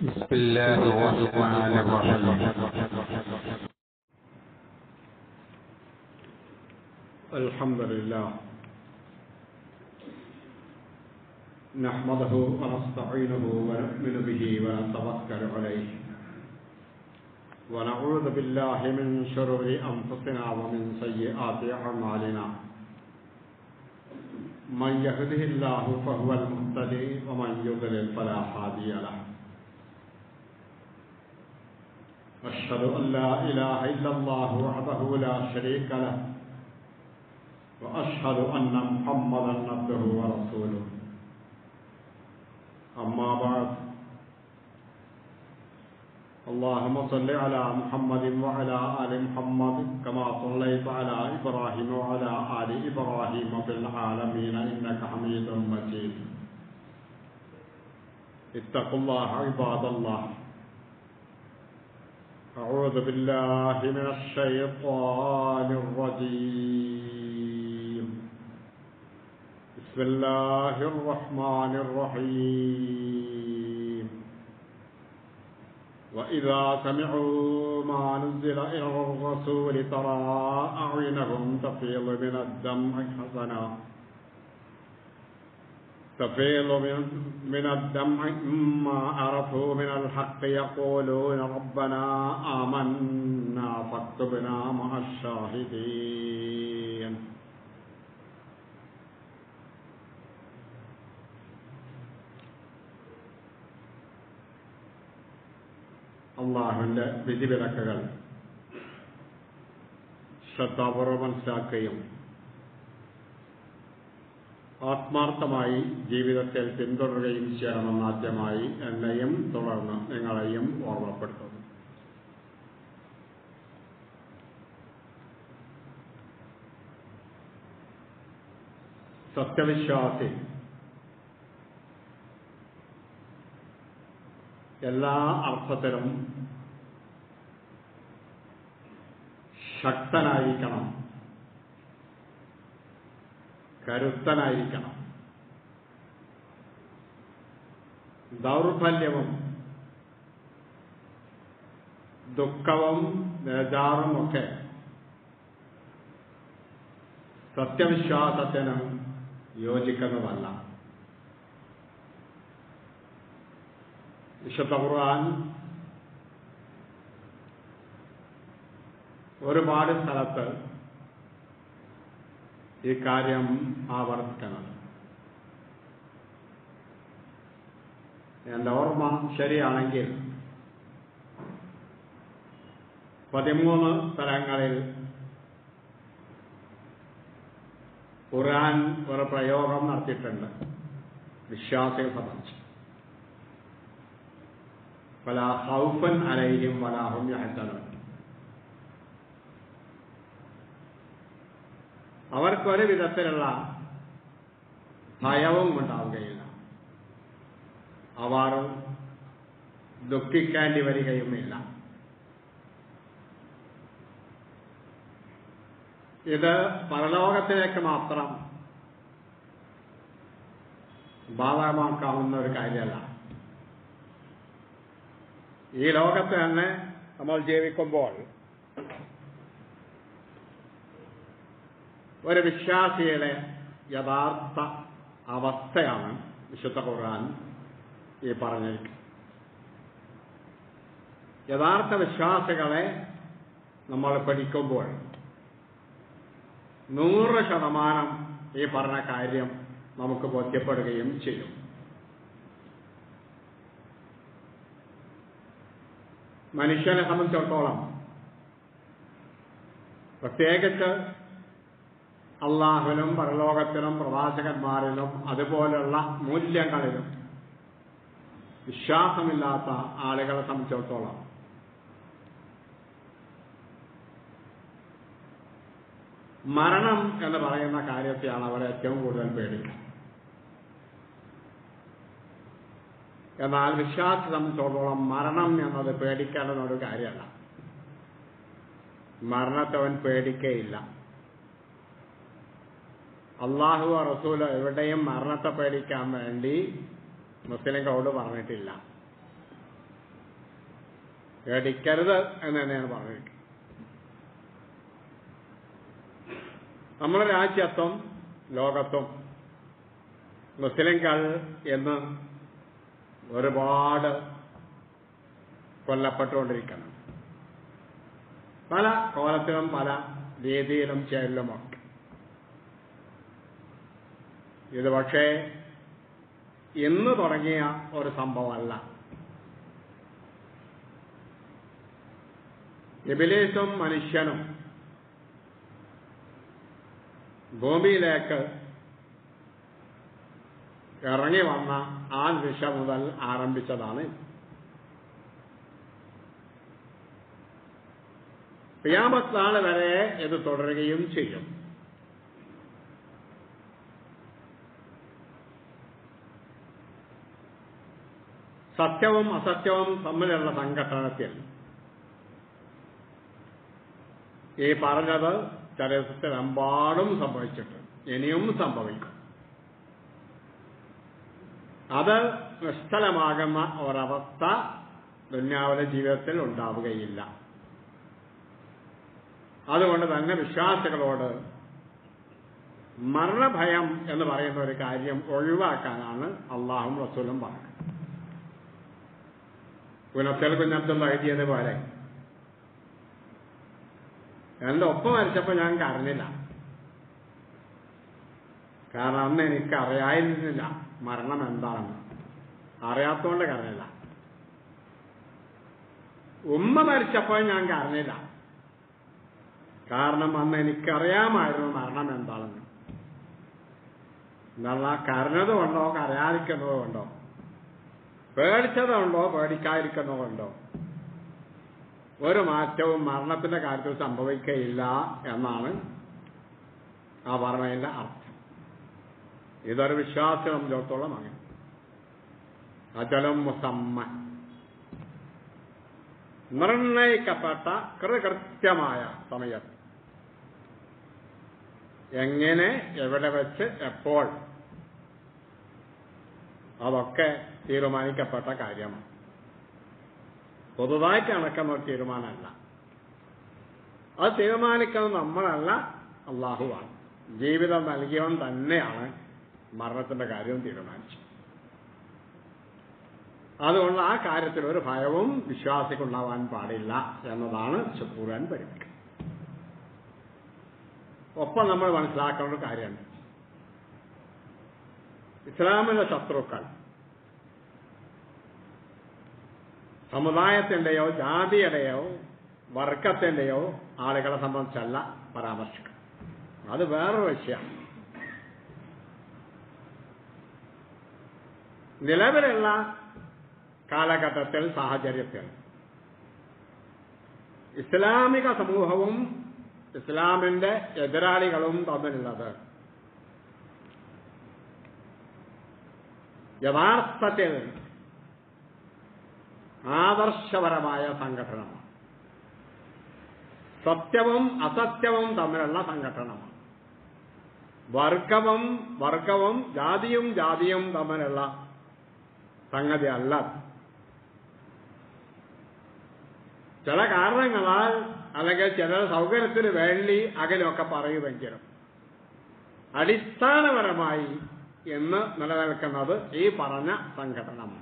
بسم الله الرحمن الرحيم الحمد لله نحمده ونستعينه ونؤمن به ونتوكل عليه ونعوذ بالله من شرور أنفسنا ومن سيئات أعمالنا من يهده الله فهو المهتدي ومن يضلل فلا هادي له أشهد أن لا إله إلا الله وحده لا شريك له وأشهد أن محمدا عبده ورسوله أما بعد اللهم صل على محمد وعلى آل محمد كما صليت على إبراهيم وعلى آل إبراهيم في العالمين إنك حميد مجيد اتقوا الله عباد الله أعوذ بالله من الشيطان الرجيم بسم الله الرحمن الرحيم وإذا سمعوا ما نزل إلى الرسول ترى أعينهم تفيض من الدمع حسنا تفيض من, من الدمع مما عرفوا من الحق يقولون ربنا آمنا فاكتبنا مع الشاهدين അള്ളാഹുവിൻ്റെ വിധിവിലക്കുകൾ ശ്രദ്ധാപൂർവം മനസ്സിലാക്കുകയും ആത്മാർത്ഥമായി ജീവിതത്തിൽ പിന്തുടരുകയും ചെയ്യണമെന്ന് ആദ്യമായി എന്നെയും തുടർന്ന് നിങ്ങളെയും ഓർമ്മപ്പെടുത്തുന്നു സത്യവിശ്വാസി എല്ലാ അർത്ഥത്തിലും ശക്തനായിരിക്കണം കരുത്തനായിരിക്കണം ദൗർബല്യവും ദുഃഖവും ബേജാറും ഒക്കെ സത്യവിശ്വാസത്തിന് യോജിക്കുന്നതല്ല വിശുദ്ധ ഖുർആൻ ഒരുപാട് സ്ഥലത്ത് ഈ കാര്യം ആവർത്തിക്കുന്നത് എൻ്റെ ഓർമ്മ ശരിയാണെങ്കിൽ പതിമൂന്ന് സ്ഥലങ്ങളിൽ ഖുർആൻ ഒരു പ്രയോഗം നടത്തിയിട്ടുണ്ട് വിശ്വാസിയെ സംബന്ധിച്ച് പല ഹൗഫൻ അലൈഹിം വലാഹും യഹത്തനും അവർക്കൊരു വിധത്തിലുള്ള ഭയവും ഉണ്ടാവുകയില്ല അവർ ദുഃഖിക്കേണ്ടി വരികയുമില്ല ഇത് പരലോകത്തിലേക്ക് മാത്രം ബാധകമാക്കാവുന്ന ഒരു കാര്യമല്ല ഈ ലോകത്ത് തന്നെ നമ്മൾ ജീവിക്കുമ്പോൾ ഒരു വിശ്വാസിയുടെ യഥാർത്ഥ അവസ്ഥയാണ് വിശുദ്ധ ഖുർആൻ ഈ പറഞ്ഞിരിക്കുന്നത് യഥാർത്ഥ വിശ്വാസികളെ നമ്മൾ പഠിക്കുമ്പോൾ നൂറ് ശതമാനം ഈ പറഞ്ഞ കാര്യം നമുക്ക് ബോധ്യപ്പെടുകയും ചെയ്യും മനുഷ്യനെ സംബന്ധിച്ചിടത്തോളം പ്രത്യേകിച്ച് അള്ളാഹുവിനും പരലോകത്തിനും പ്രവാചകന്മാരിലും അതുപോലുള്ള മൂല്യങ്ങളിലും വിശ്വാസമില്ലാത്ത ആളുകളെ സംബന്ധിച്ചിടത്തോളം മരണം എന്ന് പറയുന്ന കാര്യത്തെയാണ് അവർ ഏറ്റവും കൂടുതൽ പേടിക്കുക എന്നാൽ വിശ്വാസത്തെ സംബന്ധിച്ചിടത്തോളം മരണം എന്നത് പേടിക്കേണ്ടുന്ന ഒരു കാര്യമല്ല മരണത്തെ അവൻ പേടിക്കയില്ല അള്ളാഹു റസൂല് എവിടെയും മരണത്തെ പേടിക്കാൻ വേണ്ടി മുസ്ലിങ്ങളോട് പറഞ്ഞിട്ടില്ല പേടിക്കരുത് എന്ന് തന്നെയാണ് പറഞ്ഞിരിക്കുന്നത് നമ്മുടെ രാജ്യത്തും ലോകത്തും മുസ്ലിംകൾ എന്ന് ഒരുപാട് കൊല്ലപ്പെട്ടുകൊണ്ടിരിക്കണം പല കോലത്തിലും പല രീതിയിലും ചേരലുമൊക്കെ ഇത് പക്ഷേ ഇന്ന് തുടങ്ങിയ ഒരു സംഭവമല്ല ഇബിലീസും മനുഷ്യനും ഭൂമിയിലേക്ക് ഇറങ്ങി വന്ന ആ ദിശ മുതൽ ആരംഭിച്ചതാണ് ഇത്. ഖിയാമത്ത് നാൾ വരെ ഇത് തുടരുകയും ചെയ്യും സത്യവും അസത്യവും തമ്മിലുള്ള സംഘട്ടനത്തിൽ ഈ പറഞ്ഞത് ചരിത്രത്തിലെമ്പാടും സംഭവിച്ചിട്ടുണ്ട് ഇനിയും സംഭവിക്കും അത് നിശ്ചലമാകുന്ന ഒരവസ്ഥ ദുന്യാവിലെ ജീവിതത്തിൽ ഉണ്ടാവുകയില്ല അതുകൊണ്ട് തന്നെ വിശ്വാസികളോട് മരണഭയം എന്ന് പറയുന്ന ഒരു കാര്യം ഒഴിവാക്കാനാണ് അള്ളാഹും റസൂലും പറഞ്ഞത് പുനത്തിൽ കുഞ്ഞബ്ദുള്ള എഴുതിയത് പോലെ എന്റെ ഒപ്പം മരിച്ചപ്പോൾ ഞാൻ കരഞ്ഞില്ല കാരണം അന്ന് എനിക്ക് അറിയായിരുന്നില്ല മരണം എന്താണെന്ന് അറിയാത്തോണ്ട് കരഞ്ഞില്ല ഉമ്മ മരിച്ചപ്പോൾ ഞാൻ കരഞ്ഞില്ല കാരണം അന്ന് എനിക്കറിയാമായിരുന്നു മരണം എന്താണെന്ന് എന്നുള്ള കരഞ്ഞതുകൊണ്ടോ കരയാതിരിക്കുന്നതുകൊണ്ടോ പേടിച്ചതുകൊണ്ടോ പേടിക്കാതിരിക്കുന്നതുകൊണ്ടോ ഒരു മാറ്റവും മരണത്തിന്റെ കാര്യത്തിൽ സംഭവിക്കയില്ല എന്നാണ് ആ പറഞ്ഞതിന്റെ അർത്ഥം ഇതൊരു വിശ്വാസം സംബന്ധിച്ചിടത്തോളം അങ്ങനെ അചലം മുസമ്മ നിർണയിക്കപ്പെട്ട കൃത്യമായ സമയത്ത് എങ്ങനെ എവിടെ വെച്ച് എപ്പോൾ അതൊക്കെ തീരുമാനിക്കപ്പെട്ട കാര്യമാണ് പുതുതായി കണക്കുന്ന ഒരു തീരുമാനമല്ല അത് തീരുമാനിക്കുന്നത് നമ്മളല്ല അള്ളാഹുവാണ് ജീവിതം നൽകിയവൻ തന്നെയാണ് മരണത്തിന്റെ കാര്യവും തീരുമാനിച്ചത് അതുകൊണ്ട് ആ കാര്യത്തിൽ ഒരു ഭയവും വിശ്വാസിക്കുണ്ടാവാൻ പാടില്ല എന്നതാണ് ഖുർആൻ പഠിപ്പിക്കുന്നത് ഒപ്പം നമ്മൾ മനസ്സിലാക്കേണ്ട ഒരു കാര്യമുണ്ട് ഇസ്ലാമിന്റെ ശത്രുക്കൾ സമുദായത്തിന്റെയോ ജാതിയുടെയോ വർഗത്തിന്റെയോ ആളുകളെ സംബന്ധിച്ചല്ല പരാമർശിക്കുക അത് വേറൊരു വിഷയമാണ് നിലവിലുള്ള കാലഘട്ടത്തിൽ സാഹചര്യത്തിൽ ഇസ്ലാമിക സമൂഹവും ഇസ്ലാമിന്റെ എതിരാളികളും തമ്മിലുള്ളത് യഥാർത്ഥത്തിൽ ആദർശപരമായ സംഘടനമാണ് സത്യവും അസത്യവും തമ്മിലുള്ള സംഘടനമാണ് വർഗവും വർഗവും ജാതിയും ജാതിയും തമ്മിലുള്ള സംഗതി അല്ല ചില കാരണങ്ങളാൽ അല്ലെങ്കിൽ ചില സൗകര്യത്തിന് വേണ്ടി അകലൊക്കെ പറയുമെങ്കിലും അടിസ്ഥാനപരമായി എന്ന് നിലനിൽക്കുന്നത് ഈ പറഞ്ഞ സംഘടനമാണ്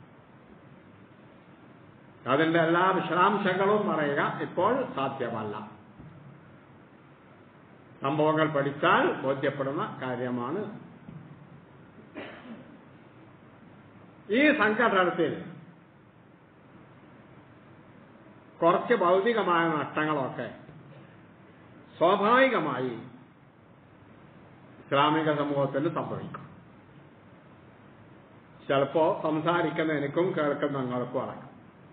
അതിന്റെ എല്ലാ വിശദാംശങ്ങളും പറയുക ഇപ്പോൾ സാധ്യമല്ല സംഭവങ്ങൾ പഠിച്ചാൽ ബോധ്യപ്പെടുന്ന കാര്യമാണ് ഈ സംഘടനത്തിൽ കുറച്ച് ഭൗതികമായ നഷ്ടങ്ങളൊക്കെ സ്വാഭാവികമായി ഇസ്ലാമിക സമൂഹത്തിന് സംഭവിക്കും ചിലപ്പോ സംസാരിക്കുന്ന എനിക്കും കേൾക്കുന്ന നിങ്ങൾക്കും അടക്കം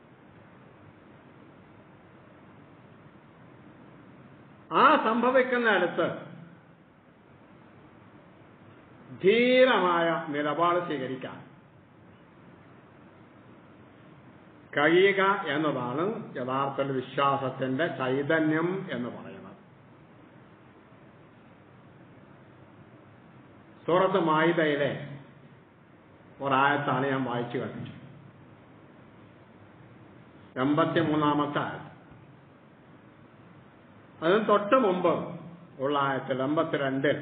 ആ സംഭവിക്കുന്നിടത്ത് ധീരമായ നിലപാട് സ്വീകരിക്കാൻ കഴിയുക എന്നതാണ് യഥാർത്ഥ വിശ്വാസത്തിന്റെ ചൈതന്യം എന്ന് പറയുന്നത് സൂറത്ത് മായിതയിലെ ഒരായത്താണ് ഞാൻ വായിച്ചു കണ്ടിട്ട് എൺപത്തി മൂന്നാമത്തെ ആയത് അതിന് തൊട്ട് മുമ്പ് ഉള്ള ആയത്തിൽ എൺപത്തിരണ്ടിൽ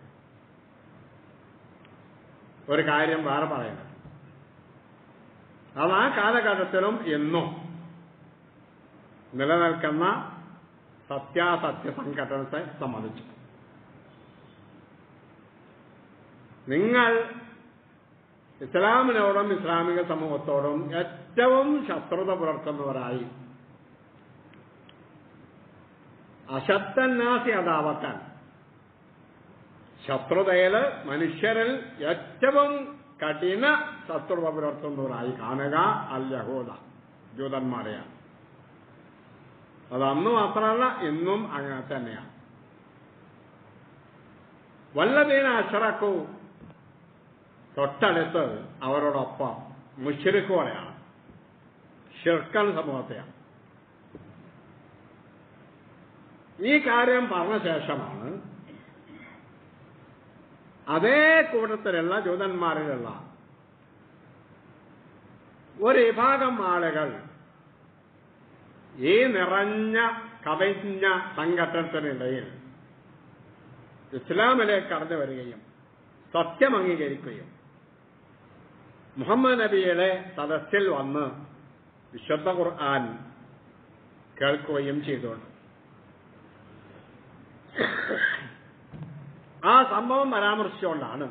ഒരു കാര്യം വേറെ പറയുന്നത് അത് ആ കാലഘട്ടത്തിലും എന്നും നിലനിൽക്കുന്ന സത്യാസത്യ സംഘടനത്തെ സംബന്ധിച്ചു നിങ്ങൾ ഇസ്ലാമിനോടും ഇസ്ലാമിക സമൂഹത്തോടും ഏറ്റവും ശത്രുത പുലർത്തുന്നവരായി അശക്തന്നാസി അതാവത്താൻ ശത്രുതയിൽ മനുഷ്യരിൽ ഏറ്റവും കഠിന ശത്രുത പുലർത്തുന്നവരായി കാണുക അൽ യഹൂദ ജൂതന്മാരെയാണ് അത് അന്ന് മാത്രമല്ല ഇന്നും അങ്ങനെ തന്നെയാണ് വല്ലതീന അഷറക്കു തൊട്ടടുത്ത് അവരോടൊപ്പം മുഷരിക്കുകളെയാണ് ഷിർക്കൻ സമൂഹത്തെയാണ് ഈ കാര്യം പറഞ്ഞ ശേഷമാണ് അതേ കൂട്ടത്തിലുള്ള ജൂതന്മാരിലുള്ള ഒരു വിഭാഗം ആളുകൾ ഈ നിറഞ്ഞ കവിഞ്ഞ സംഘട്ടനത്തിനിടയിൽ ഇസ്ലാമിലേക്ക് കടന്നു വരികയും സത്യം അംഗീകരിക്കുകയും മുഹമ്മദ് നബിയുടെ സദസ്സിൽ വന്ന് വിശുദ്ധ ഖുർആൻ കേൾക്കുകയും ചെയ്തുകൊണ്ട് ആ സംഭവം പരാമർശിച്ചുകൊണ്ടാണ്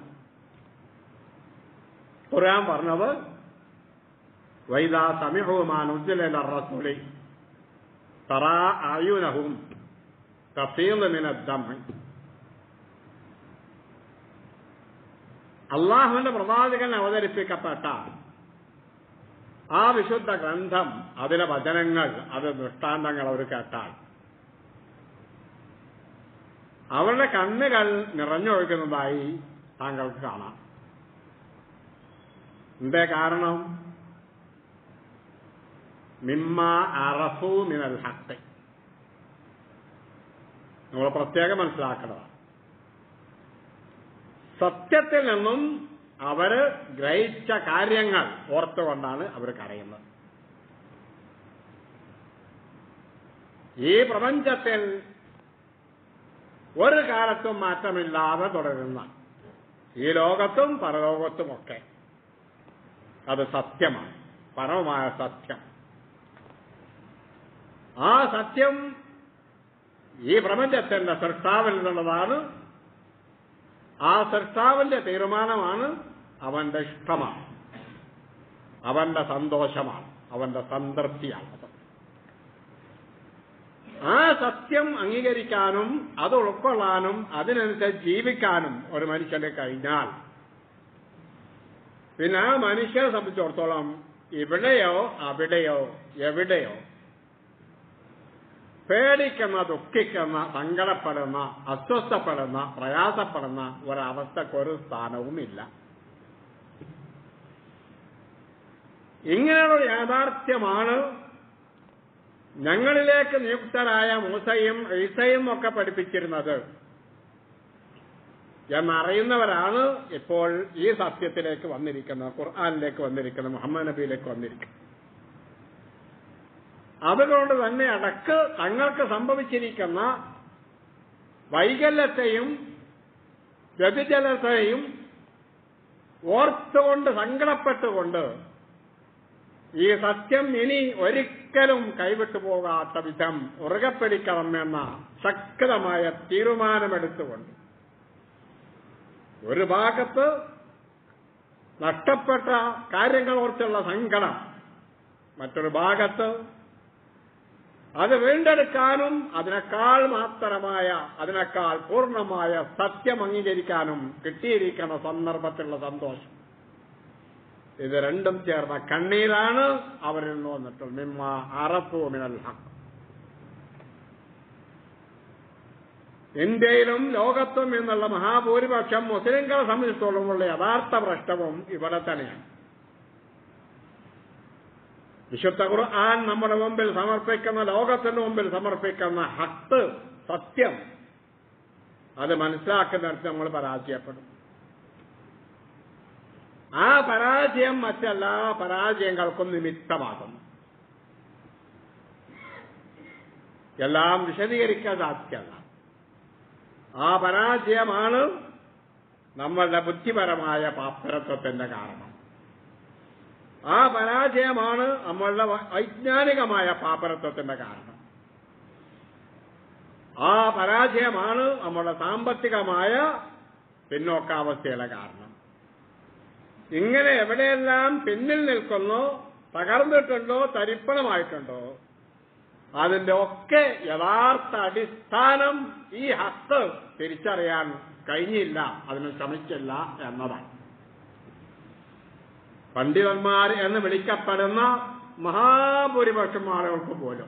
ഖുർആൻ പറഞ്ഞത് വൈദാ സമിഹുമാനുജ്ജല റസൂലി തറാ ആയുനഹും തഫീൽ മിനദ്ദം അള്ളാഹുവിന്റെ പ്രവാചകൻ അവതരിപ്പിക്കപ്പെട്ട ആ വിശുദ്ധ ഗ്രന്ഥം അതിലെ വചനങ്ങൾ അത് ദൃഷ്ടാന്തങ്ങൾ അവർ കേട്ടാൽ അവരുടെ കണ്ണുകൾ നിറഞ്ഞൊഴുകുന്നതായി താങ്കൾക്ക് കാണാം എന്തേ കാരണം മിമ്മ അറഫു മിനൽ ഹക്ക് നമ്മൾ പ്രത്യേകം മനസ്സിലാക്കേണ്ടതാണ് സത്യത്തിൽ നിന്നും അവര് ഗ്രഹിച്ച കാര്യങ്ങൾ ഓർത്തുകൊണ്ടാണ് അവർ കരയുന്നത് ഈ പ്രപഞ്ചത്തിൽ ഒരു കാലത്തും മാറ്റമില്ലാതെ തുടരുന്ന ഈ ലോകത്തും പരലോകത്തുമൊക്കെ അത് സത്യമാണ് പരമമായ സത്യം ആ സത്യം ഈ പ്രപഞ്ചത്തിന്റെ സൃഷ്ടാവിൽ നിന്നുള്ളതാണ് ആ സൃഷ്ടാവിന്റെ തീരുമാനമാണ് അവന്റെ ഇഷ്ടമാണ് അവന്റെ സന്തോഷമാണ് അവന്റെ സംതൃപ്തിയാണ് ആ സത്യം അംഗീകരിക്കാനും അത് ഉൾക്കൊള്ളാനും അതിനനുസരിച്ച് ജീവിക്കാനും ഒരു മനുഷ്യന് കഴിഞ്ഞാൽ പിന്നെ ആ മനുഷ്യനെ സംബന്ധിച്ചിടത്തോളം ഇവിടെയോ അവിടെയോ എവിടെയോ പേടിക്കുന്ന ദുഃഖിക്കുന്ന സങ്കടപ്പെടുന്ന അസ്വസ്ഥപ്പെടുന്ന പ്രയാസപ്പെടുന്ന ഒരവസ്ഥക്കൊരു സ്ഥാനവുമില്ല ഇങ്ങനെയുള്ള യാഥാർത്ഥ്യമാണ് ഞങ്ങളിലേക്ക് നിയുക്തരായ മൂസയും ഈസയും ഒക്കെ പഠിപ്പിച്ചിരുന്നത് എന്നറിയുന്നവരാണ് ഇപ്പോൾ ഈ സത്യത്തിലേക്ക് വന്നിരിക്കുന്നത് ഖുർആാനിലേക്ക് വന്നിരിക്കുന്നത് മുഹമ്മദ് നബിയിലേക്ക് വന്നിരിക്കുന്നത് അതുകൊണ്ട് തന്നെ അടക്ക് തങ്ങൾക്ക് സംഭവിച്ചിരിക്കുന്ന വൈകല്യത്തെയും വ്യതിചലത്തെയും ഓർത്തുകൊണ്ട് സങ്കടപ്പെട്ടുകൊണ്ട് ഈ സത്യം ഇനി ഒരിക്കലും കൈവിട്ടു പോകാത്ത വിധം ഉറകപ്പിടിക്കണം എന്ന ശക്തമായ തീരുമാനമെടുത്തുകൊണ്ട് ഒരു ഭാഗത്ത് നഷ്ടപ്പെട്ട കാര്യങ്ങൾ ഓർത്തുള്ള സങ്കടം മറ്റൊരു ഭാഗത്ത് അത് വീണ്ടെടുക്കാനും അതിനേക്കാൾ മാത്രമായ അതിനേക്കാൾ പൂർണ്ണമായ സത്യം അംഗീകരിക്കാനും കിട്ടിയിരിക്കുന്ന സന്ദർഭത്തിലുള്ള സന്തോഷം ഇത് രണ്ടും ചേർന്ന കണ്ണീരാണ് അവരിൽ നിന്ന് വന്നിട്ടുള്ളത് മിമ്മ അറഫു മിനൽ ഹക്ക് ഇന്ത്യയിലും ലോകത്തും എന്നുള്ള മഹാഭൂരിപക്ഷം മുസ്ലിങ്ങളെ സംബന്ധിച്ചിടത്തോളമുള്ള യഥാർത്ഥ പ്രശ്നവും ഇവിടെ തന്നെയാണ് വിശുദ്ധ ഖുർആൻ നമ്മുടെ മുമ്പിൽ സമർപ്പിക്കുന്ന ലോകത്തിന് മുമ്പിൽ സമർപ്പിക്കുന്ന ഹത്ത് സത്യം അത് മനസ്സിലാക്കുന്നിടത്ത് നമ്മൾ പരാജയപ്പെടും ആ പരാജയം മറ്റെല്ലാ പരാജയങ്ങൾക്കും നിമിത്തമാകുന്നു എല്ലാം വിശദീകരിക്കാൻ സാധിക്കല്ല ആ പരാജയമാണ് നമ്മളുടെ ബുദ്ധിപരമായ പാപ്പരത്വത്തിന്റെ കാരണം ആ പരാജയമാണ് നമ്മളുടെ വ- വൈജ്ഞാനികമായ പാപ്പരത്വത്തിന്റെ കാരണം ആ പരാജയമാണ് നമ്മുടെ സാമ്പത്തികമായ പിന്നോക്കാവസ്ഥയുടെ കാരണം ഇങ്ങനെ എവിടെയെല്ലാം പിന്നിൽ നിൽക്കുന്നോ തകർന്നിട്ടുണ്ടോ തരിപ്പണമായിട്ടുണ്ടോ അതിന്റെ ഒക്കെ യഥാർത്ഥ അടിസ്ഥാനം ഈ ഹത്ത് തിരിച്ചറിയാൻ കഴിഞ്ഞില്ല അതിന് ശ്രമിച്ചില്ല എന്നതാണ് പണ്ഡിതന്മാർ എന്ന് വിളിക്കപ്പെടുന്ന മഹാഭൂരിപക്ഷം ആളുകൾക്ക് പോലും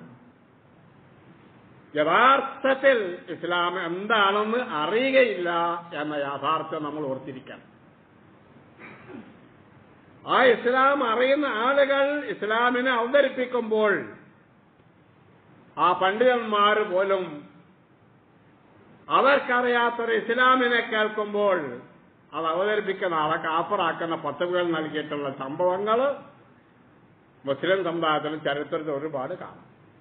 യഥാർത്ഥത്തിൽ ഇസ്ലാം എന്താണെന്ന് അറിയുകയില്ല എന്ന യാഥാർത്ഥ്യം നമ്മൾ ഓർത്തിരിക്കണം ആ ഇസ്ലാം അറിയുന്ന ആളുകൾ ഇസ്ലാമിനെ അവതരിപ്പിക്കുമ്പോൾ ആ പണ്ഡിതന്മാർ പോലും അവർക്കറിയാത്തൊരു ഇസ്ലാമിനെ കേൾക്കുമ്പോൾ അത് അവതരിപ്പിക്കുന്ന ആളെ കാപ്പറാക്കുന്ന പത്തുകൾ നൽകിയിട്ടുള്ള സംഭവങ്ങൾ മുസ്ലിം സമുദായത്തിലും ചരിത്രത്തിൽ ഒരുപാട് കാണാം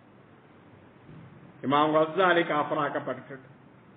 ഇമാം ഗസാലി കാഫറാക്കപ്പെട്ടിട്ടുണ്ട്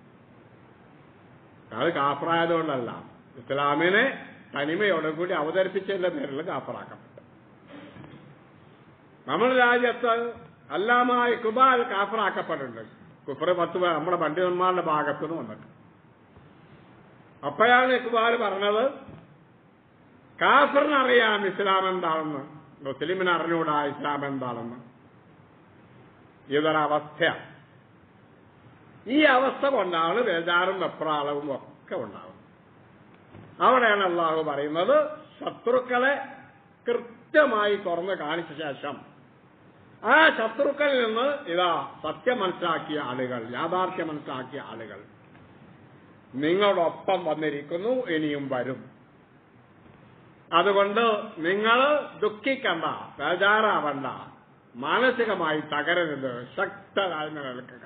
അത് കാഫറായതുകൊണ്ടല്ല ഇസ്ലാമിനെ തനിമയോടെ കൂടി അവതരിപ്പിച്ചതിന്റെ പേരിൽ കാഫറാക്കപ്പെട്ടു നമ്മുടെ രാജ്യത്ത് അല്ലാമ ഇക്ബാൽ കാഫറാക്കപ്പെട്ടിട്ടുണ്ട് കുഫറ് പത്ത് പേർ നമ്മുടെ പണ്ഡിതന്മാരുടെ ഭാഗത്തു നിന്ന് വന്നിട്ട് അപ്പോഴാണ് ഇക്ബാൽ പറഞ്ഞത് കാഫറിനറിയാം ഇസ്ലാം എന്താണെന്ന് മുസ്ലിമിന് അറിഞ്ഞൂടാ ഇസ്ലാം എന്താണെന്ന് ഇതൊരവസ്ഥയാണ് ഈ അവസ്ഥ കൊണ്ടാണ് ബേജാറും വെപ്രാളവും ഒക്കെ ഉണ്ടാവുന്നത് അവിടെയാണ് അള്ളാഹു പറയുന്നത് ശത്രുക്കളെ കൃത്യമായി തുറന്ന് കാണിച്ച ശേഷം ആ ശത്രുക്കളിൽ നിന്ന് ഇതാ സത്യം മനസ്സിലാക്കിയ ആളുകൾ യാഥാർത്ഥ്യം മനസ്സിലാക്കിയ ആളുകൾ നിങ്ങളോടൊപ്പം വന്നിരിക്കുന്നു ഇനിയും വരും അതുകൊണ്ട് നിങ്ങൾ ദുഃഖിക്കണ്ട ബേജാറാവണ്ട മാനസികമായി തകരരുത് ശക്തരായി നിലനിൽക്കുക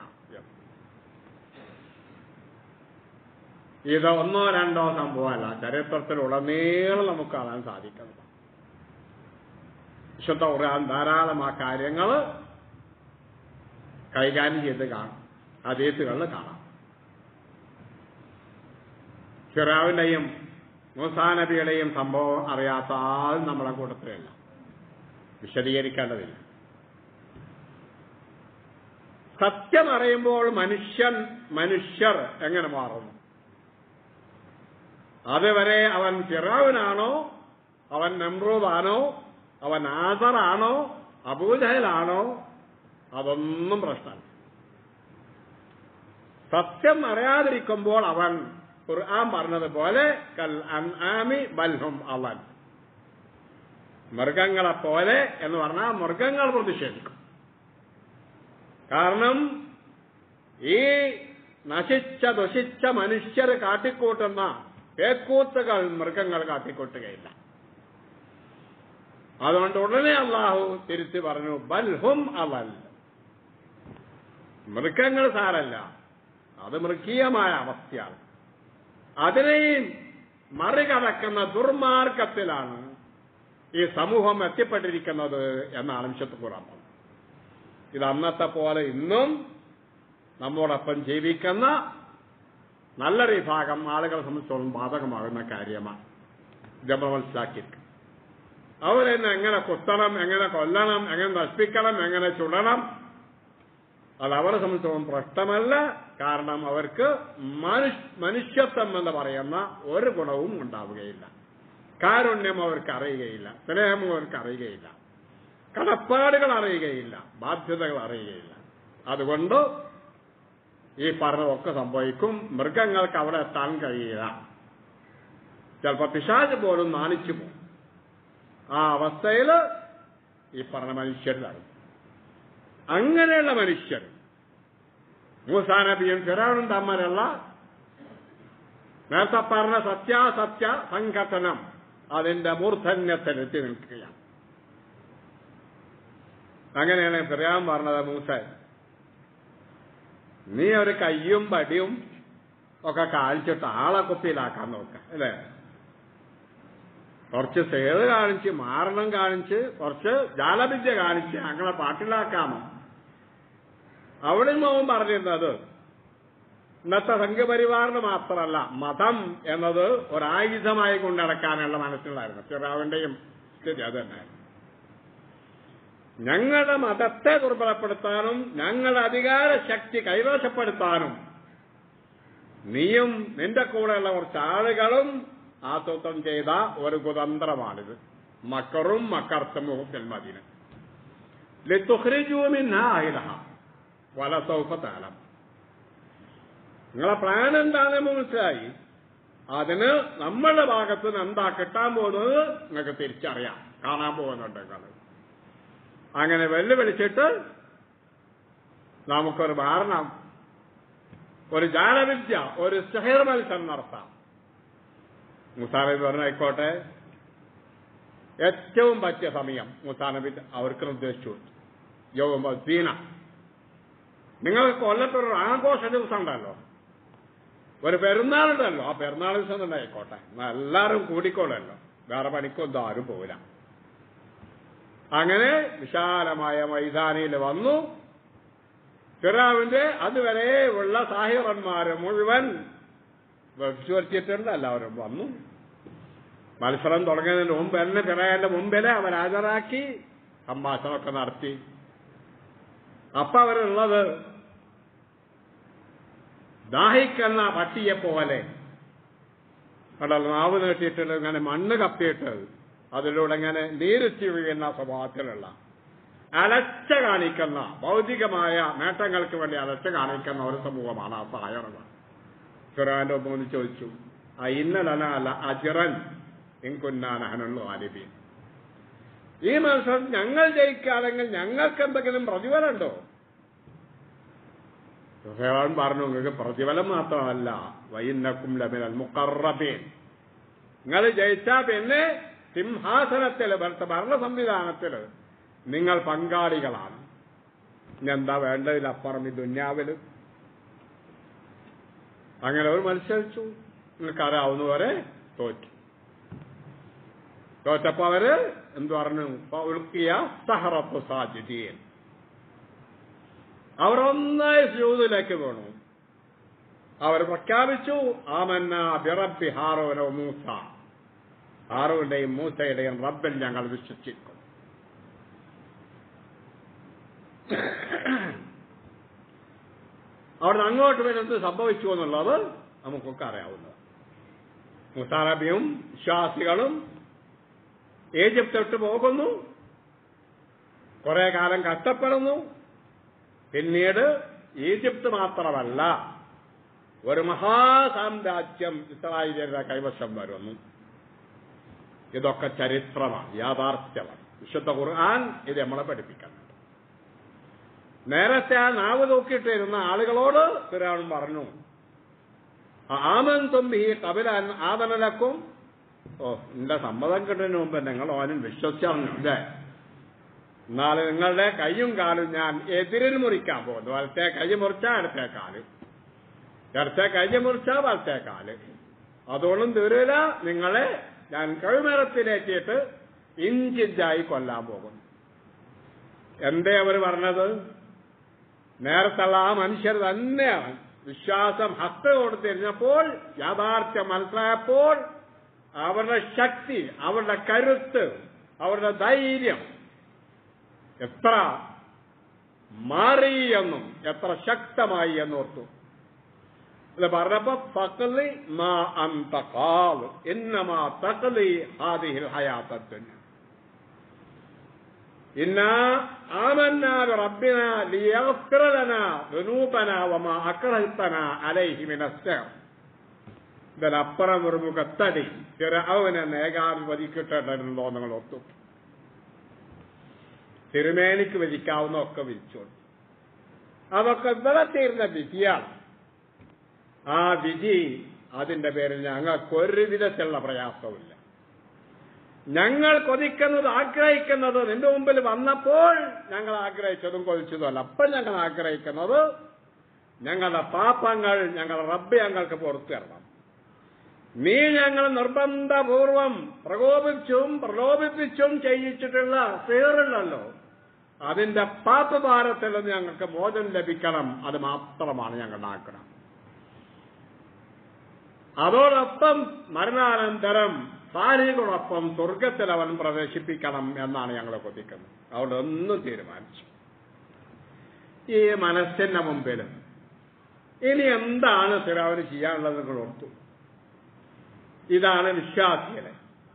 ഇത് ഒന്നോ രണ്ടോ സംഭവമല്ല ചരിത്രത്തിലുടനീളം നമുക്ക് കാണാൻ സാധിക്കുന്നത് വിശുദ്ധ ഖുർആൻ ധാരാളം ആ കാര്യങ്ങൾ കൈകാര്യം ചെയ്ത് കാണും അതീത്തുകളിൽ കാണാം ഫിറാവിന്റെയും മൂസാ നബിയുടെയും സംഭവം അറിയാത്ത ആൾ നമ്മളെ കൂട്ടത്തിലില്ല വിശദീകരിക്കേണ്ടതില്ല സത്യം അറിയുമ്പോൾ മനുഷ്യൻ മനുഷ്യർ എങ്ങനെ മാറുന്നു അതുവരെ അവൻ ഫിറാവിനാണോ അവൻ നമ്രൂദാണോ അവൻ ആസറാണോ അബൂജഹലാണോ അതൊന്നും പ്രശ്നമല്ല സത്യം അറിയാതിരിക്കുമ്പോൾ അവൻ ഖുർആൻ പറഞ്ഞതുപോലെ കൽ അൻആമി ബൽഹും അവൻ മൃഗങ്ങളെ പോലെ എന്ന് പറഞ്ഞാൽ മൃഗങ്ങൾ പ്രതിഷേധിക്കും കാരണം ഈ നശിച്ച ദുഷിച്ച മനുഷ്യർ കാട്ടിക്കൂട്ടുന്ന പേക്കൂത്തുകൾ മൃഗങ്ങൾ കാട്ടിക്കൂട്ടുകയില്ല അതുകൊണ്ട് ഉടനെ അള്ളാഹു തിരിച്ചു പറഞ്ഞു ബൽഹും അവൽ മൃഗങ്ങൾ സാരല്ല അത് മൃഗീയമായ അവസ്ഥയാണ് അതിനെയും മറികടക്കുന്ന ദുർമാർഗത്തിലാണ് ഈ സമൂഹം എത്തിപ്പെട്ടിരിക്കുന്നത് എന്നാണ് വിശുദ്ധ ഖുറാൻ പറഞ്ഞത് ഇത് അന്നത്തെ പോലെ ഇന്നും നമ്മോടൊപ്പം ജീവിക്കുന്ന നല്ലൊരു വിഭാഗം ആളുകളെ സംബന്ധിച്ചോളം ബാധകമാകുന്ന കാര്യമാണ് ജമ മനസ്സിലാക്കിയിട്ട് അവരെന്നെ എങ്ങനെ കുത്തണം എങ്ങനെ കൊല്ലണം എങ്ങനെ നശിപ്പിക്കണം എങ്ങനെ ചുടണം അത് അവരെ സംബന്ധിച്ചോളം പ്രശ്നമല്ല കാരണം അവർക്ക് മനുഷ്യ മനുഷ്യത്വം എന്ന് പറയുന്ന ഒരു ഗുണവും ഉണ്ടാവുകയില്ല കാരുണ്യം അവർക്ക് അറിയുകയില്ല സ്നേഹം അവർക്ക് അറിയുകയില്ല കടപ്പാടുകൾ അറിയുകയില്ല ബാധ്യതകൾ അറിയുകയില്ല അതുകൊണ്ട് ഈ പറഞ്ഞതൊക്കെ സംഭവിക്കും മൃഗങ്ങൾക്ക് അവിടെ എത്താൻ കഴിയില്ല ചിലപ്പോൾ പിശാച് പോലും നാണിച്ചു പോകും ആ അവസ്ഥയിൽ ഈ പറഞ്ഞ മനുഷ്യരിലാണ് അങ്ങനെയുള്ള മനുഷ്യർ മൂസാനബിയും ഫിറാണും തമ്മിലുള്ള നേരത്തെ പറഞ്ഞ സത്യാസത്യ സംഘട്ടനം അതിന്റെ മൂർധന്യത്തിലെത്തി നിൽക്കുകയാണ് അങ്ങനെയാണ് ഫിറാൻ പറഞ്ഞത് മൂസ നീ ഒരു കയ്യും പടിയും ഒക്കെ കാണിച്ചിട്ട് ആളെ കുപ്പിയിലാക്കാൻ നോക്ക അല്ലേ കുറച്ച് സേത് കാണിച്ച് മാരണം കാണിച്ച് കുറച്ച് ജാലവിദ്യ കാണിച്ച് അങ്ങനെ പാട്ടിലാക്കാമോ അവിടെയും അവൻ പറഞ്ഞിരുന്നത് ഇന്നത്തെ സംഘപരിവാറിന് മാത്രമല്ല മതം എന്നത് ഒരായുധമായി കൊണ്ട് നടക്കാനുള്ള മനസ്സിലായിരുന്നു ഫിറാവിന്റെയും സ്ഥിതി അത് തന്നെയായിരുന്നു ഞങ്ങളുടെ മതത്തെ ദുർബലപ്പെടുത്താനും ഞങ്ങളുടെ അധികാര ശക്തി കൈവശപ്പെടുത്താനും നീയും നിന്റെ കൂടെയുള്ള കുറച്ച് ആളുകളും ആസൂത്രം ചെയ്ത ഒരു കുതന്ത്രമാണിത് മക്കറും മക്കർത്തമുഖം ഫിൽമദീന് ലിത്തുഹ്രിജൂമിന്നായിലഹ വല സൗഫത്താലം നിങ്ങളെ പ്ലാൻ എന്താണെന്ന് മനസ്സിലായി അതിന് നമ്മളുടെ ഭാഗത്ത് നിന്ന് എന്താ കിട്ടാൻ പോകുന്നത് നിങ്ങൾക്ക് തിരിച്ചറിയാം കാണാൻ പോകുന്നുണ്ട് നിങ്ങൾ അങ്ങനെ വെല്ലുവിളിച്ചിട്ട് നമുക്കൊരു മാരണം ഒരു ജാലവിദ്യ ഒരു സെഹർ മത്സരം നടത്താം മുസാനബി പറഞ്ഞായിക്കോട്ടെ ഏറ്റവും പറ്റിയ സമയം മുസാനബി അവർക്ക് നിർദ്ദേശിച്ചു യൗമീന നിങ്ങൾക്ക് കൊല്ലത്തൊരു ആഘോഷ ദിവസം ഉണ്ടല്ലോ ഒരു പെരുന്നാളുണ്ടല്ലോ ആ പെരുന്നാൾ ദിവസം തന്നെ ആയിക്കോട്ടെ എന്നാ എല്ലാവരും കൂടിക്കോളല്ലോ വേറെ പണിക്കൊന്നും ആരും പോവില്ല അങ്ങനെ വിശാലമായ മൈതാനിയിൽ വന്നു ഫിറാവിന്റെ അതുവരെ ഉള്ള സാഹിറന്മാര് മുഴുവൻ വിശ്വസിച്ചിട്ടുണ്ട് എല്ലാവരും വന്നു മത്സരം തുടങ്ങുന്നതിന് മുമ്പ് തന്നെ ഫിറാന്റെ മുമ്പില് അവർ ഹാജരാക്കി സംഭാഷണമൊക്കെ നടത്തി അപ്പൊ അവരുള്ളത് ദാഹിക്കുന്ന പട്ടിയെ പോലെ കടൽ നാവ് നീട്ടിയിട്ട് ഇങ്ങനെ മണ്ണ് കപ്പിയിട്ട് അതിലൂടെ ഇങ്ങനെ നീരുത്തി വീഴുന്ന സ്വഭാവത്തിലുള്ള അലച്ച കാണിക്കുന്ന ഭൗതികമായ നേട്ടങ്ങൾക്ക് വേണ്ടി അലച്ച കാണിക്കുന്ന ഒരു സമൂഹമാണ് ആ സായറുകൾ ഖുറാന്റെ ഒന്നു ചോദിച്ചു ആ ഇന്നലന അല്ല അജിറൻ ഇൻകുന്നാനഹനുള്ള ആലിബീൻ ഈ മത്സരം ഞങ്ങൾ ജയിക്കുകയാണെങ്കിൽ ഞങ്ങൾക്ക് എന്തെങ്കിലും പ്രതിഫലമുണ്ടോ ഫിറോൻ പറഞ്ഞു നിങ്ങൾക്ക് പ്രതിഫലം മാത്രമല്ല വൈന്നക്കും ലമിനൽ മുക്കറബീൻ നിങ്ങൾ ജയിച്ചാ പിന്നെ സിംഹാസനത്തിൽ ഭരണ സംവിധാനത്തിൽ നിങ്ങൾ പങ്കാളികളാണ് ഇനി എന്താ വേണ്ടതിലപ്പുറം ഈ ദുന്യാവില് അങ്ങനെ അവർ മത്സരിച്ചു നിങ്ങൾക്ക് അറിയാവുന്നവരെ തോറ്റു തോറ്റപ്പോ അവര് എന്തു പറഞ്ഞു ഉൾക്കിയ സഹറപ്പ് സാജിദീൻ അവർ ഒന്നായി സ്യൂതിലേക്ക് വീണു അവർ പ്രഖ്യാപിച്ചു ആമന്ന ബിറബി ഹാറോനോ മൂസ ഹാറോന്റെയും മൂസയുടെയും റബ്ബിൽ ഞങ്ങൾ വിശ്വസിക്കും അവിടുന്ന് അങ്ങോട്ട് വരുന്നത് സംഭവിച്ചു എന്നുള്ളത് നമുക്കൊക്കെ അറിയാവുന്നത് മുസാറബിയും വിശ്വാസികളും ഈജിപ്ത് വിട്ട് പോകുന്നു കുറെ കാലം കഷ്ടപ്പെടുന്നു പിന്നീട് ഈജിപ്ത് മാത്രമല്ല ഒരു മഹാസാമ്രാജ്യം ഇസ്രായേലിന്റെ കൈവശം വരുന്നു ഇതൊക്കെ ചരിത്രമാണ് യാഥാർത്ഥ്യമാണ് വിശുദ്ധ ഖുർആൻ ഇത് നമ്മളെ പഠിപ്പിക്കുന്നുണ്ട് നേരത്തെ ആ നാവ് തൂക്കിയിട്ടിരുന്ന ആളുകളോട് ഫിറാൻ പറഞ്ഞു ആമൻ തുമ്പി കപിലാൻ ആദനലക്കും ഓ എന്റെ സമ്മതം കിട്ടുന്നതിന് മുമ്പ് നിങ്ങൾ ഓനും വിശ്വസിച്ചറിഞ്ഞില്ലേ എന്നാൽ നിങ്ങളുടെ കൈയും കാലും ഞാൻ എതിരിൽ മുറിക്കാൻ പോകുന്നു വലത്തെ കൈ മുറിച്ചാൽ അടുത്ത കാല് ഇടത്തെ കൈ മുറിച്ചാൽ വലത്തെ കാല് അതോളം ദൂരമില്ല നിങ്ങളെ ഞാൻ കഴിമരത്തിലേക്കിട്ട് ഇഞ്ചിഞ്ചായി കൊല്ലാൻ പോകുന്നു എന്തേ അവർ പറഞ്ഞത് നേരത്തുള്ള ആ മനുഷ്യർ തന്നെയാണ് വിശ്വാസം ഹത്ത് കൊടുത്തിരുന്നപ്പോൾ യാഥാർത്ഥ്യം മനസ്സിലായപ്പോൾ അവരുടെ ശക്തി അവരുടെ കരുത്ത് അവരുടെ ധൈര്യം എത്ര മാറി എന്നും എത്ര ശക്തമായി എന്നോർത്തു ഇത് പറഞ്ഞപ്പോ ഫക്കലി മാ അന്തകാൽ ഇന്നമാ തക്കലി ഹാദിഹിൽ ഹയാത്തത്തിന് إنا آمنا بربنا ليغفر لنا ذنوبنا وما أكرهتنا عليه من السحر ഇതിലപ്പുറം ഒരു മുഖത്തടി ഫിറൌനെ ഏകാധിപതിക്കിട്ടുണ്ടോ നിങ്ങൾ ഒത്തു തിരുമേനിക്ക് വിധിക്കാവുന്ന ഒക്കെ വിധിച്ചു അതൊക്കെ ഇവിടെ തീർന്ന വിധിയാണ് ആ വിധി അതിന്റെ പേരിൽ ഞങ്ങൾക്ക് ഒരു വിധത്തിലുള്ള പ്രയാസവുമില്ല ഞങ്ങൾ കൊതിക്കുന്നത് ആഗ്രഹിക്കുന്നത് നിന്റെ മുമ്പിൽ വന്നപ്പോൾ ഞങ്ങൾ ആഗ്രഹിച്ചതും കൊതിച്ചതും അല്ല അപ്പോൾ ഞങ്ങൾ ആഗ്രഹിക്കുന്നത് ഞങ്ങളുടെ പാപങ്ങൾ ഞങ്ങളുടെ റബ്ബ് ഞങ്ങൾക്ക് പുറത്തു തരണം നീ ഞങ്ങൾ നിർബന്ധപൂർവം പ്രകോപിച്ചും പ്രലോഭിപ്പിച്ചും ചെയ്യിച്ചിട്ടുള്ള സീറുണ്ടല്ലോ അതിന്റെ പാപഭാരത്തിൽ നിന്ന് ഞങ്ങൾക്ക് മോചനം ലഭിക്കണം അത് മാത്രമാണ് ഞങ്ങളുടെ ആഗ്രഹം അതോടൊപ്പം മരണാനന്തരം ഭാര്യയോടൊപ്പം സ്വർഗത്തിൽ അവൻ പ്രവേശിപ്പിക്കണം എന്നാണ് ഞങ്ങൾ കൊതിക്കുന്നത് അവിടെ ഒന്നും തീരുമാനിച്ചു ഈ മനസ്സിന്റെ മുമ്പിൽ ഇനി എന്താണ് ഫിറാവിന് ചെയ്യാനുള്ളത് നിങ്ങൾ ഓർത്തു ഇതാണ് വിശ്വാസികളെ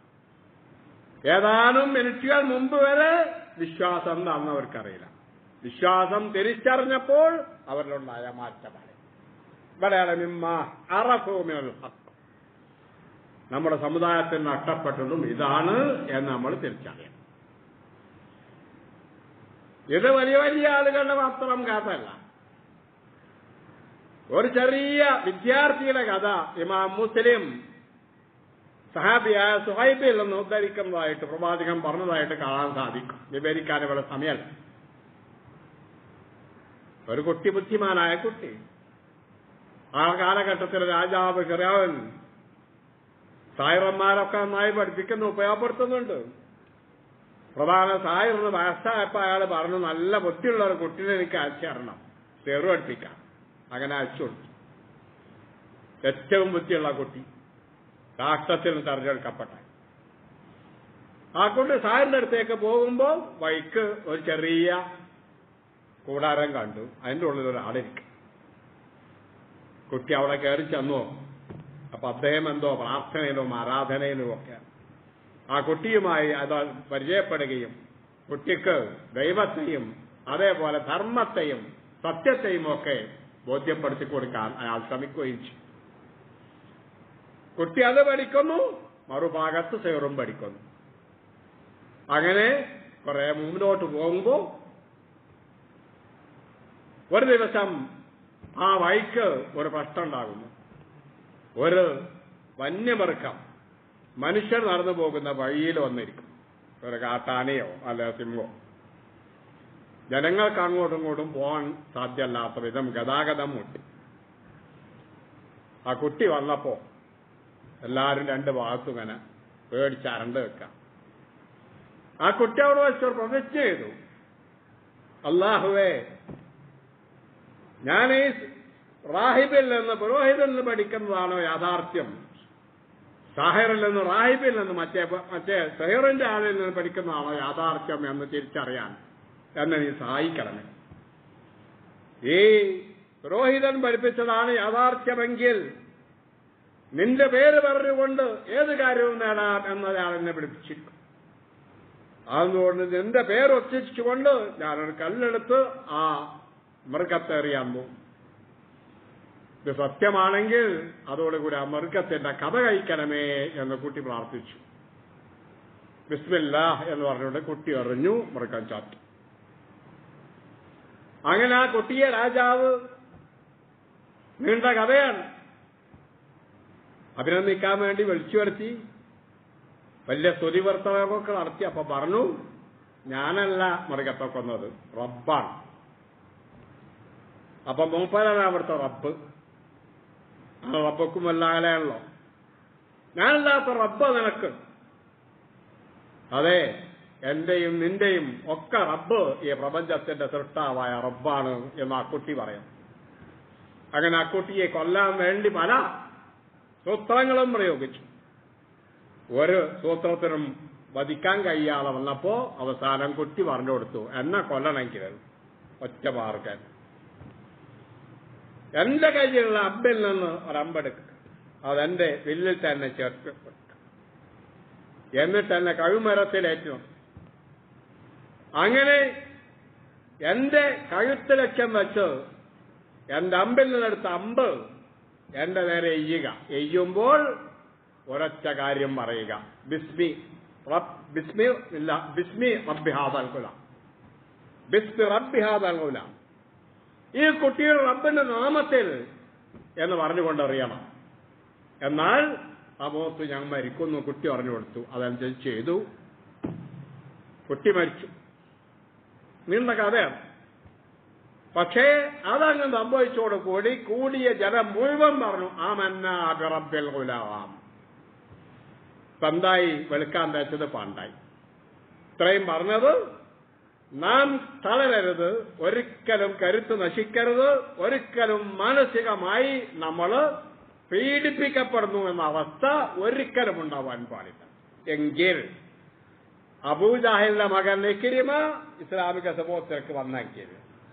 ഏതാനും മിനിറ്റുകൾ മുമ്പ് വരെ വിശ്വാസം എന്താണെന്ന് അവർക്കറിയില്ല വിശ്വാസം തിരിച്ചറിഞ്ഞപ്പോൾ അവരിലുണ്ടായ മാറ്റമാണ് ഇവിടെയാണ് മിമ്മ അറഫൂമിനൽ ഹക്ക് നമ്മുടെ സമുദായത്തിൽ നഷ്ടപ്പെട്ടതും ഇതാണ് എന്ന് നമ്മൾ തിരിച്ചറിയണം ഇത് വലിയ വലിയ ആളുകളുടെ മാത്രം കഥയല്ല ഒരു ചെറിയ വിദ്യാർത്ഥിയുടെ കഥ ഇമാം മുസ്ലിം സഹാബിയായ സുഹൈബിൽ നിന്ന് ഉദ്ധരിക്കുന്നതായിട്ട് പ്രവാചകൻ പറഞ്ഞതായിട്ട് കാണാൻ സാധിക്കും വിവരിക്കാൻ ഇവിടെ സമയമല്ല ഒരു കുട്ടി ബുദ്ധിമാനായ കുട്ടി ആ കാലഘട്ടത്തിൽ രാജാവ് കിറാവൻ സായിറന്മാരൊക്കെ നന്നായി പഠിപ്പിക്കുന്നു ഉപയോഗപ്പെടുത്തുന്നുണ്ട് പ്രധാന സായിറിന് വയസ്സായപ്പോ അയാൾ പറഞ്ഞു നല്ല ബുദ്ധിയുള്ള ഒരു കുട്ടീനെ എനിക്ക് അയച്ചു തരണം ചെറു പഠിപ്പിക്കാം അങ്ങനെ അയച്ചു കൊടുത്തു ഏറ്റവും ബുദ്ധിയുള്ള കുട്ടി രാഷ്ട്രത്തിൽ തെരഞ്ഞെടുക്കപ്പെട്ട ആ കുട്ടി സാറിന്റെ അടുത്തേക്ക് പോകുമ്പോൾ വൈക്ക് ഒരു ചെറിയ കൂടാരം കണ്ടു അതിന്റെ ഉള്ളിൽ ഒരാളിരിക്കും കുട്ടി അവിടെ കയറി ചെന്നോ അപ്പൊ അദ്ദേഹം എന്തോ പ്രാർത്ഥനയിലും ആരാധനയിലും ഒക്കെ ആ കുട്ടിയുമായി അത് പരിചയപ്പെടുകയും കുട്ടിക്ക് ദൈവത്തെയും അതേപോലെ ധർമ്മത്തെയും സത്യത്തെയും ഒക്കെ ബോധ്യപ്പെടുത്തി കൊടുക്കാൻ അയാൾ ശ്രമിക്കുകയും ചെയ്തു കുട്ടി അത് പഠിക്കുന്നു മറുഭാഗത്ത് സേറും പഠിക്കുന്നു അങ്ങനെ കുറെ മുന്നോട്ട് പോകുമ്പോൾ ഒരു ദിവസം ആ വഴിക്ക് ഒരു പ്രശ്നം ഉണ്ടാകുന്നു ഒരു വന്യമൃഗം മനുഷ്യർ നടന്നു പോകുന്ന വഴിയിൽ വന്നിരിക്കും ഒരു കാട്ടാനയോ അല്ല സിംഹോ ജനങ്ങൾക്ക് അങ്ങോട്ടും ഇങ്ങോട്ടും പോകാൻ സാധ്യമല്ലാത്ത വിധം ഗതാഗതം മുട്ടി ആ കുട്ടി വന്നപ്പോ എല്ലാവരും രണ്ട് ഭാഗത്തും ഇങ്ങനെ പേടിച്ച് അരണ്ട് വെക്കാം ആ കുട്ടി അവിടെ വെച്ച് പ്രതിജ്ഞ ചെയ്തു അള്ളാഹുവേ ഞാൻ ഈ റാഹിബിൽ നിന്ന് പുരോഹിതൽ നിന്ന് പഠിക്കുന്നതാണോ യാഥാർത്ഥ്യം സാഹിറിൽ നിന്ന് റാഹിബിൽ നിന്ന് മറ്റേ മറ്റേ സഹിറിന്റെ ആളിൽ നിന്ന് പഠിക്കുന്നതാണോ യാഥാർത്ഥ്യം എന്ന് തിരിച്ചറിയാൻ എന്നെ നീ സഹായിക്കണമേ ഈ പുരോഹിതൻ പഠിപ്പിച്ചതാണ് യാഥാർത്ഥ്യമെങ്കിൽ നിന്റെ പേര് പറഞ്ഞുകൊണ്ട് ഏത് കാര്യവും നേടാം എന്നയാൾ എന്നെ പഠിപ്പിച്ചിരിക്കും അതുകൊണ്ട് നിന്റെ പേര് ഒച്ചിച്ചുകൊണ്ട് ഞാനൊരു കല്ലെടുത്ത് ആ മൃഗത്തെ എറിയാൻ പോകും ഇത് സത്യമാണെങ്കിൽ അതോടുകൂടി ആ മൃഗത്തിന്റെ കഥ കഴിക്കണമേ എന്ന് കുട്ടി പ്രാർത്ഥിച്ചു ബിസ്മില്ല എന്ന് പറഞ്ഞുകൊണ്ട് കുട്ടി എറിഞ്ഞു മൃഗം ചാത്തി അങ്ങനെ ആ കുട്ടിയെ രാജാവ് നീണ്ട കഥയാണ് അഭിനന്ദിക്കാൻ വേണ്ടി വിളിച്ചു വരുത്തി വലിയ സ്തുതിവർത്തനമൊക്കെ നടത്തി അപ്പൊ പറഞ്ഞു ഞാനല്ല മൃഗത്തെ കൊന്നത് റബ്ബാണ് അപ്പൊ മൂപ്പരാണ് അവിടുത്തെ റബ്ബ് ആ റബ്ബക്കും വല്ലാകലയാണല്ലോ ഞാനല്ലാത്ത റബ്ബ് നിനക്ക് അതെ എന്റെയും നിന്റെയും ഒക്കെ റബ്ബ് ഈ പ്രപഞ്ചത്തിന്റെ സൃഷ്ടാവായ റബ്ബാണ് എന്ന് ആ കുട്ടി പറയും അങ്ങനെ ആ കുട്ടിയെ കൊല്ലാൻ വേണ്ടി പല സൂത്രങ്ങളും പ്രയോഗിച്ചു ഒരു സൂത്രത്തിനും വധിക്കാൻ കഴിയാതെ വന്നപ്പോ അവസാനം കുട്ടി പറഞ്ഞു കൊടുത്തു എന്നെ കൊല്ലണമെങ്കിൽ ഒറ്റ മാർഗൻ എന്റെ കയ്യിലുള്ള അമ്പിൽ നിന്ന് ഒരമ്പെടുക്കുക അതെന്റെ വില്ലിൽ തന്നെ ചേർത്ത് എന്നിട്ട് എന്നെ കഴുമരത്തിലേറ്റു അങ്ങനെ എന്റെ കഴുത്ത് ലക്ഷ്യം വെച്ച് എന്റെ അമ്പിൽ നിന്നെടുത്ത അമ്പ് എന്റെ നേരെ എയ്യുക എയ്യുമ്പോൾ ഒരൊറ്റ കാര്യം പറയുക ബിസ്മി ബിസ്മി ഇല്ല ബിസ്മി റബ്ബി ഹാദൽ ഗുലാം ബിസ്മി റബ്ബി ഹാദൽ ഗുലാം ഈ കുട്ടിയുടെ റബ്ബിന്റെ നാമത്തിൽ എന്ന് പറഞ്ഞുകൊണ്ടറിയണം എന്നാൽ ആ മുഖത്ത് ഞാൻ മരിക്കുന്നു കുട്ടി പറഞ്ഞു കൊടുത്തു അതനുസരിച്ച് ചെയ്തു കുട്ടി മരിച്ചു നീണ്ട കഥയാണ് പക്ഷേ അതങ്ങ് സംഭവിച്ചോട് കൂടി കൂടിയ ജനം മുഴുവൻ പറഞ്ഞു ആ മന്നാബിറബിൽ ഗുലാം പന്തായി വെളുക്കാൻ തേച്ചത് പാണ്ടായി ഇത്രയും പറഞ്ഞത് നാം തളരരുത് ഒരിക്കലും കരുത്ത് നശിക്കരുത് ഒരിക്കലും മാനസികമായി നമ്മൾ പീഡിപ്പിക്കപ്പെടുന്നു എന്ന അവസ്ഥ ഒരിക്കലും ഉണ്ടാവാൻ പാടില്ല എങ്കിൽ അബൂജാഹിലിന്റെ മകൻ ഇക്കിരിമ ഇസ്ലാമിക സമൂഹത്തിലേക്ക് വന്നെങ്കിൽ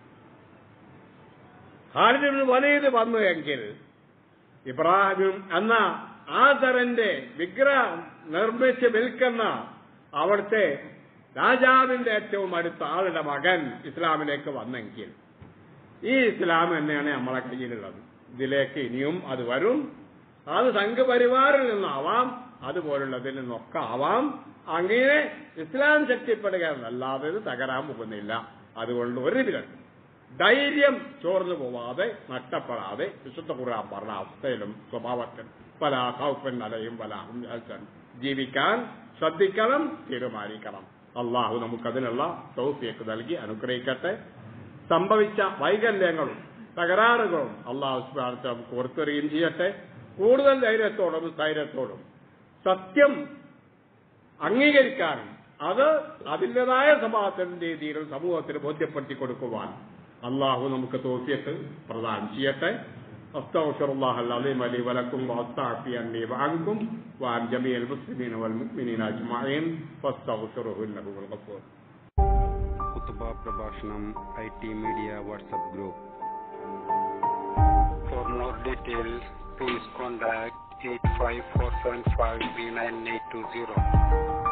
ഖാലിദ് വലീദ് വന്നു എങ്കിൽ ഇബ്രാഹിം എന്ന ആദരന്റെ വിഗ്രഹം നിർമ്മിച്ച് വിൽക്കുന്ന അവിടുത്തെ രാജാവിന്റെ ഏറ്റവും അടുത്ത ആളുടെ മകൻ ഇസ്ലാമിലേക്ക് വന്നെങ്കിൽ ഈ ഇസ്ലാം തന്നെയാണ് നമ്മളെ കയ്യിലുള്ളത് ഇതിലേക്ക് ഇനിയും അത് വരും അത് സംഘപരിവാറിൽ നിന്നാവാം അതുപോലുള്ളതിൽ നിന്നൊക്കെ ആവാം അങ്ങനെ ഇസ്ലാം ശക്തിപ്പെടുക എന്നല്ലാതെ ഇത് തകരാൻ പോകുന്നില്ല അതുകൊണ്ട് ഒരു വിധം ധൈര്യം ചോർന്നു പോവാതെ നഷ്ടപ്പെടാതെ വിശുദ്ധ ഖുർആൻ പറഞ്ഞ അവസ്ഥയിലും സ്വഭാവത്തിൽ പല കൗപ്പൻ അലയും പലാഹും ജീവിക്കാൻ ശ്രദ്ധിക്കണം തീരുമാനിക്കണം അള്ളാഹു നമുക്കതിനുള്ള തൗഫിയൊക്കെ നൽകി അനുഗ്രഹിക്കട്ടെ സംഭവിച്ച വൈകല്യങ്ങളും തകരാറുകളും അള്ളാഹു സുബ്ഹാനഹു നമുക്ക് ഓർത്തെറിയുകയും ചെയ്യട്ടെ കൂടുതൽ ധൈര്യത്തോടും സ്ഥൈര്യത്തോടും സത്യം അംഗീകരിക്കാനും അത് അതിൻ്റെതായ സ്വഭാവത്തിന്റെ രീതിയിൽ സമൂഹത്തിന് ബോധ്യപ്പെടുത്തി കൊടുക്കുവാൻ അള്ളാഹു നമുക്ക് തോഫിയത്ത് പ്രദാനം ചെയ്യട്ടെ أستغفر الله العظيم لي ولكم وأستعفي عني وعنكم وعن جميع المسلمين والمؤمنين أجمعين فاستغفروه إنه هو الغفور കുത്തുബ പ്രഭാഷണം I T media WhatsApp group For more details, please contact 85475 3980.